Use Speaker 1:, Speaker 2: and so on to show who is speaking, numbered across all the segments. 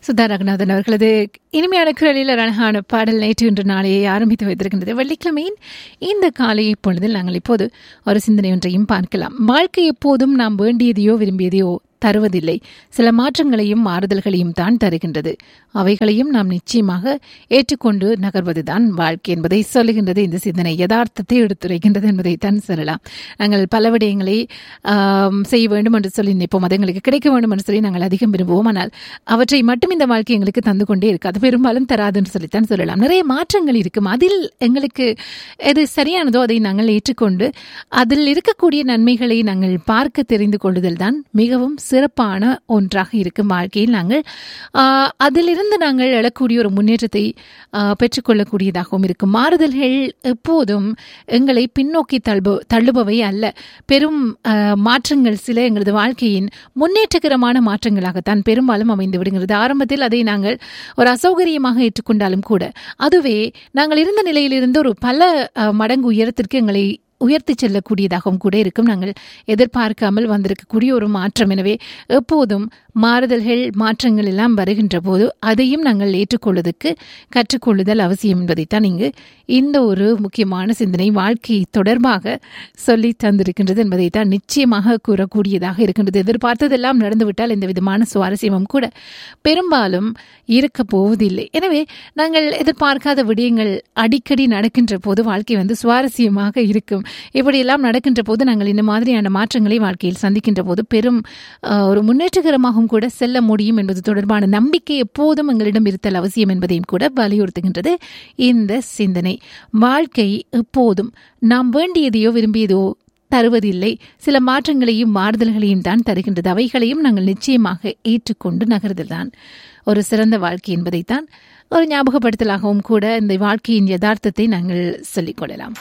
Speaker 1: சுதா ரகுநாதன் அவர்களது இனிமையான குரலில் ஒரு அழகான பாடல் நேற்று இன்று நாளையை ஆரம்பித்து வைத்திருக்கின்றது வெள்ளிக்கிழமையின் இந்த காலை பொழுதில் நாங்கள் இப்போது ஒரு சிந்தனை ஒன்றையும் பார்க்கலாம் வாழ்க்கை எப்போதும் நாம் வேண்டியதையோ விரும்பியதையோ தருவதில்லை சில மாற்றங்களையும் மாறுதல்களையும் தான் தருகின்றது அவைகளையும் நாம் நிச்சயமாக ஏற்றுக்கொண்டு நகர்வதுதான் வாழ்க்கை என்பதை சொல்லுகின்றது இந்த சிந்தனை யதார்த்தத்தை எடுத்துரைக்கின்றது என்பதை தான் சொல்லலாம் நாங்கள் பல விடயங்களை ஆம், செய்ய வேண்டும் என்று சொல்லி நினைப்போம் அது எங்களுக்கு கிடைக்க வேண்டும் என்று சொல்லி நாங்கள் அதிகம் விரும்புவோம் ஆனால் அவற்றை மட்டும் இந்த வாழ்க்கை எங்களுக்கு தந்து கொண்டே இருக்கு அது பெரும்பாலும் தராது என்று சொல்லித்தான் சொல்லலாம் நிறைய மாற்றங்கள் இருக்கும் அதில் எங்களுக்கு எது சரியானதோ அதை நாங்கள் ஏற்றுக்கொண்டு அதில் இருக்கக்கூடிய நன்மைகளை நாங்கள் பார்க்க தெரிந்து கொள்ளுதல் தான் மிகவும் சிறப்பான ஒன்றாக இருக்கும் வாழ்க்கையில் நாங்கள் ஆஹ், அதிலிருந்து நாங்கள் எழக்கூடிய ஒரு முன்னேற்றத்தை ஆஹ், பெற்றுக்கொள்ளக்கூடியதாகவும் இருக்கும் மாறுதல்கள் எப்போதும் எங்களை பின்னோக்கி தள்ளுப தள்ளுபவை அல்ல பெரும் ஆஹ், மாற்றங்கள் சில எங்களது வாழ்க்கையின் முன்னேற்றகரமான மாற்றங்களாகத்தான் பெரும்பாலும் அமைந்து விடுகிறது ஆரம்பத்தில் அதை நாங்கள் ஒரு அசௌகரியமாக ஏற்றுக்கொண்டாலும் கூட அதுவே நாங்கள் இருந்த நிலையிலிருந்து ஒரு பல ஆஹ், மடங்கு உயரத்திற்கு எங்களை உயர்த்தி செல்லக்கூடியதாகவும் கூட இருக்கும் நாங்கள் எதிர்பார்க்காமல் வந்திருக்கக்கூடிய ஒரு மாற்றம் எனவே எப்போதும் மாறுதல்கள் மாற்றங்கள் எல்லாம் வருகின்ற போது அதையும் நாங்கள் ஏற்றுக்கொள்வதற்கு கற்றுக்கொள்ளுதல் அவசியம் என்பதைத்தான் இங்கு இந்த ஒரு முக்கியமான சிந்தனை வாழ்க்கை தொடர்பாக சொல்லி தந்திருக்கின்றது என்பதைத்தான் நிச்சயமாக கூறக்கூடியதாக இருக்கின்றது எதிர்பார்த்ததெல்லாம் நடந்துவிட்டால் இந்த விதமான சுவாரஸ்யமும் கூட பெரும்பாலும் இருக்க போவதில்லை எனவே நாங்கள் எதிர்பார்க்காத விடயங்கள் அடிக்கடி நடக்கின்ற போது வாழ்க்கை வந்து சுவாரஸ்யமாக இருக்கும் இப்படியெல்லாம் நடக்கின்ற போது நாங்கள் இந்த மாதிரியான மாற்றங்களை வாழ்க்கையில் சந்திக்கின்ற போது பெரும் அஹ், ஒரு முன்னேற்றகரமாகவும் கூட செல்ல முடியும் என்பது தொடர்பான நம்பிக்கை எப்போதும் எங்களிடம் இருத்தல் அவசியம் என்பதையும் கூட வலியுறுத்துகின்றது இந்த சிந்தனை வாழ்க்கை எப்போதும் நாம் வேண்டியதையோ விரும்பியதோ தருவதில்லை சில மாற்றங்களையும் மாறுதல்களையும் தான் தருகின்றது அவைகளையும் நாங்கள் நிச்சயமாக ஏற்றுக்கொண்டு நகர்தல்தான் ஒரு சிறந்த வாழ்க்கை என்பதைத்தான் ஒரு ஞாபகப்படுத்தலாகவும் கூட இந்த வாழ்க்கையின் யதார்த்தத்தை நாங்கள் சொல்லிக்கொள்ளலாம்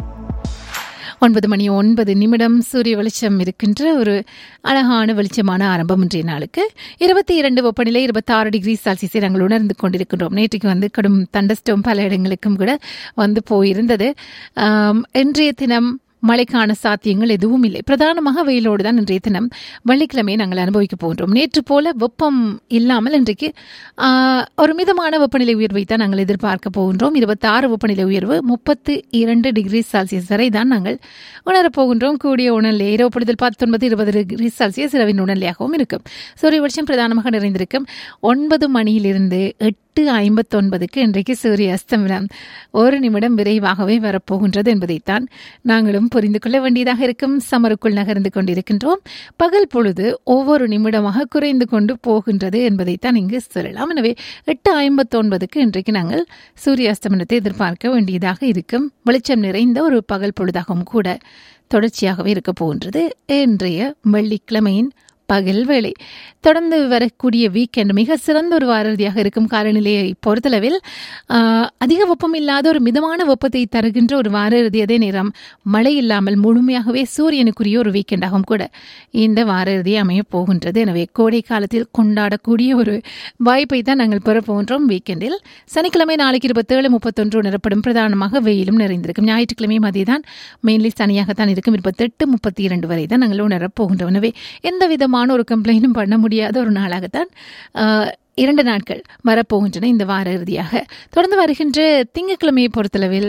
Speaker 1: ஒன்பது மணி ஒன்பது நிமிடம் சூரிய வெளிச்சம் இருக்கின்ற ஒரு அழகான வெளிச்சமான ஆரம்பம் இன்றைய நாளுக்கு இருபத்தி இரண்டு வெப்பநிலை இருபத்தாறு டிகிரி செல்சியஸை நாங்கள் உணர்ந்து கொண்டிருக்கின்றோம் நேற்றுக்கு வந்து கடும் தண்டஸ்டோம் பல இடங்களுக்கும் கூட வந்து போயிருந்தது ஆம், இன்றைய தினம் மழைக்கான சாத்தியங்கள் எதுவும் இல்லை பிரதானமாக வெயிலோடு தான் இன்றைய தினம் வெள்ளிக்கிழமையை நாங்கள் அனுபவிக்க போகின்றோம் நேற்று போல வெப்பம் இல்லாமல் இன்றைக்கு ஆஹ், ஒரு மிதமான வெப்பநிலை உயர்வை தான் நாங்கள் எதிர்பார்க்க போகின்றோம் இருபத்தாறு வெப்பநிலை உயர்வு முப்பத்து இரண்டு டிகிரி செல்சியஸ் வரை தான் நாங்கள் உணரப் போகின்றோம் கூடிய உணர்நிலை இரவுப்படுதல் பத்தொன்பது இருபது டிகிரி செல்சியஸ் இரவின் உணர்நிலையாகவும் இருக்கும் சூரிய வெளிச்சம் பிரதானமாக நிறைந்திருக்கும் ஒன்பது மணியிலிருந்து எட்டு ஐம்பத்தொன்பதுக்கு இன்றைக்கு சூரிய அஸ்தமனம் ஒரு நிமிடம் விரைவாகவே வரப்போகின்றது என்பதைத்தான் நாங்களும் புரிந்து கொள்ள வேண்டியதாக இருக்கும் சமருக்குள் நகர்ந்து கொண்டிருக்கின்றோம் பகல் பொழுது ஒவ்வொரு நிமிடமாக குறைந்து கொண்டு போகின்றது என்பதைத்தான் இங்கு சொல்லலாம் எனவே எட்டு ஐம்பத்தொன்பதுக்கு இன்றைக்கு நாங்கள் சூரிய அஸ்தமனத்தை எதிர்பார்க்க வேண்டியதாக இருக்கும் வெளிச்சம் நிறைந்த ஒரு பகல் பொழுதாகவும் கூட தொடர்ச்சியாகவே இருக்க போகின்றது இன்றைய வெள்ளிக்கிழமையின் பகல் வேளை தொடர்ந்து வரக்கூடிய வீக்கெண்ட் மிக சிறந்த ஒரு வார இறுதியாக இருக்கும் காலநிலையை பொறுத்தளவில் ஆஹ், அதிக வெப்பம் இல்லாத ஒரு மிதமான வெப்பத்தை தருகின்ற ஒரு வார இறுதி அதே நேரம் மழை இல்லாமல் முழுமையாகவே சூரியனுக்குரிய ஒரு வீக்கெண்டாகவும் கூட இந்த வார இறுதி அமையப் போகின்றது எனவே கோடை காலத்தில் கொண்டாடக்கூடிய ஒரு வாய்ப்பை தான் நாங்கள் பெறப் போகின்றோம் வீக்கெண்டில் சனிக்கிழமை நாளைக்கு இருபத்தேழு முப்பத்தொன்று உணரப்படும் பிரதானமாக வெயிலும் நிறைந்திருக்கும் ஞாயிற்றுக்கிழமையும் அதே தான் மெயின்லி சனியாகத்தான் இருக்கும் இருபத்தெட்டு முப்பத்தி இரண்டு வரை தான் நாங்கள் உணரப் போகின்றோம் எனவே எந்த விதமான ஒரு கம்ப்ளைண்டும் பண்ண முடியாத ஒரு நாளாகத்தான் ஆஹ், இரண்டு நாட்கள் வரப்போகின்றன இந்த வார இறுதியாக தொடர்ந்து வருகின்ற திங்கட்கிழமையை பொறுத்தளவில்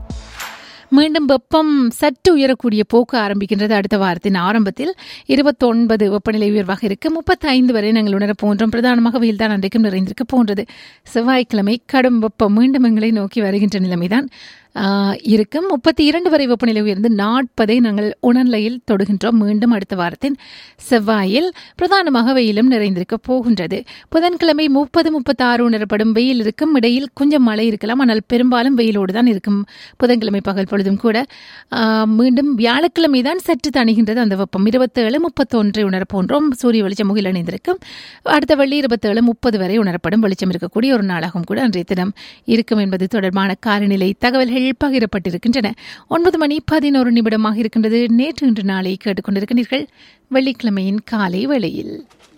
Speaker 1: மீண்டும் வெப்பம் சற்று உயரக்கூடிய போக்கு ஆரம்பிக்கின்றது அடுத்த வாரத்தின் ஆரம்பத்தில் இருபத்தொன்பது வெப்பநிலை உயர்வாக இருக்கு முப்பத்தைந்து வரை நாங்கள் உணரப் போன்றோம் பிரதானமாக வெயில் தான் அன்றைக்கும் நிறைந்திருக்க போன்றது செவ்வாய்க்கிழமை கடும் வெப்பம் மீண்டும் எங்களை நோக்கி வருகின்ற நிலைமைதான் ஆஹ், இருக்கும் முப்பத்தி இரண்டு வரை வெப்பநிலை உயர்ந்து நாற்பதை நாங்கள் உணர்நிலையில் தொடுகின்றோம் மீண்டும் அடுத்த வாரத்தின் செவ்வாயில் பிரதானமாக வெயிலும் நிறைந்திருக்க போகின்றது புதன்கிழமை முப்பது முப்பத்தாறு உணரப்படும் வெயில் இருக்கும் இடையில் கொஞ்சம் மழை இருக்கலாம் ஆனால் பெரும்பாலும் வெயிலோடு தான் இருக்கும் புதன்கிழமை பகல் பொழுதும் கூட ஆஹ், மீண்டும் வியாழக்கிழமை தான் சற்று தணிகின்றது அந்த வெப்பம் இருபத்தேழு முப்பத்தொன்றை உணரப் போன்றோம் சூரிய வெளிச்சம் முகில் அணிந்திருக்கும் அடுத்த வெள்ளி இருபத்தேழு முப்பது வரை உணரப்படும் வெளிச்சம் இருக்கக்கூடிய ஒரு நாளாகவும் கூட அன்றைய தினம் இருக்கும் என்பது தொடர்பான காலநிலை தகவல்கள் பகிரப்பட்டிருக்கின்றன ஒன்பது மணி பதினோரு நிமிடமாக இருக்கின்றது நேற்று இன்று நாளை கேட்டுக்கொண்டிருக்கின்றீர்கள் வெள்ளிக்கிழமையின் காலை வேளையில்